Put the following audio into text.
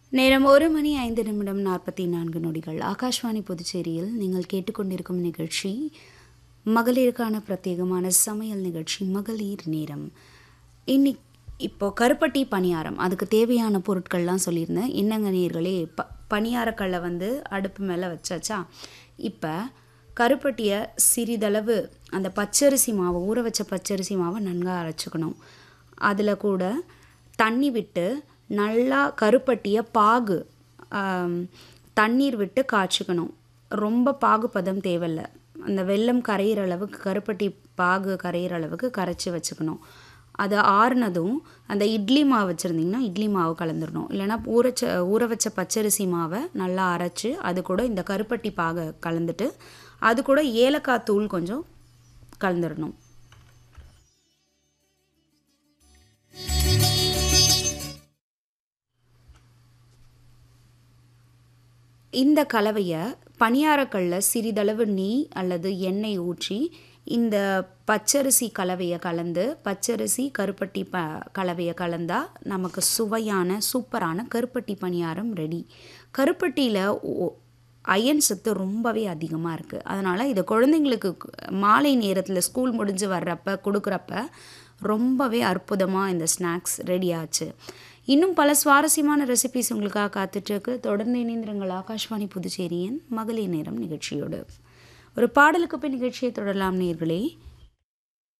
நேரம் ஒரு மணி ஐந்து நிமிடம் நாற்பத்தி நான்கு நொடிகள் ஆகாஷ்வாணி புதுச்சேரியில் நீங்கள் கேட்டுக்கொண்டிருக்கும் நிகழ்ச்சி மகளிருக்கான பிரத்யேகமான சமையல் நிகழ்ச்சி மகளிர் நேரம் இன்னி இப்போ கருப்பட்டி பணியாரம் அதுக்கு தேவையான பொருட்கள்லாம் சொல்லியிருந்தேன் என்னங்க நேர்களே ப பணியாரக்கல்லை வந்து அடுப்பு மேலே வச்சாச்சா இப்போ கருப்பட்டியை சிறிதளவு அந்த பச்சரிசி மாவு ஊற வச்ச பச்சரிசி மாவை நன்காக அரைச்சிக்கணும் அதில் கூட தண்ணி விட்டு நல்லா கருப்பட்டியை பாகு ஆம், தண்ணீர் விட்டு காய்ச்சிக்கணும் ரொம்ப பாகுபதம் தேவையில்ல அந்த வெல்லம் கரையிற அளவுக்கு கருப்பட்டி பாகு கரையிற அளவுக்கு கரைச்சி வச்சுக்கணும் அது ஆறுனதும் அந்த இட்லி மாவு வச்சுருந்திங்கன்னா இட்லி மாவு கலந்துடணும் இல்லைன்னா ஊறச்ச ஊற வச்ச பச்சரிசி மாவை நல்லா அரைச்சி அது கூட இந்த கருப்பட்டி பாகை கலந்துட்டு அது கூட ஏலக்காய் தூள் கொஞ்சம் கலந்துடணும் இந்த கலவையை பணியாரக்கல்ல சிறிதளவு நெய் அல்லது எண்ணெய் ஊற்றி இந்த பச்சரிசி கலவையை கலந்து பச்சரிசி கருப்பட்டி ப கலவையை கலந்தால் நமக்கு சுவையான சூப்பரான கருப்பட்டி பணியாரம் ரெடி கருப்பட்டியில் அயன் சத்து ரொம்பவே அதிகமாக இருக்குது அதனால் இதை குழந்தைங்களுக்கு மாலை நேரத்தில் ஸ்கூல் முடிஞ்சு வர்றப்ப கொடுக்குறப்ப ரொம்பவே அற்புதமாக இந்த ஸ்நாக்ஸ் ரெடி ஆச்சு இன்னும் பல சுவாரஸ்யமான ரெசிபிஸ் உங்களுக்காக காத்துட்ருக்கு தொடர்ந்து இணைந்திருங்கள் ஆகாஷ்வாணி புதுச்சேரியின் மகளிர் நேரம் நிகழ்ச்சியோடு ஒரு பாடலுக்கு பின் நிகழ்ச்சியை தொடரலாம் நேர்களே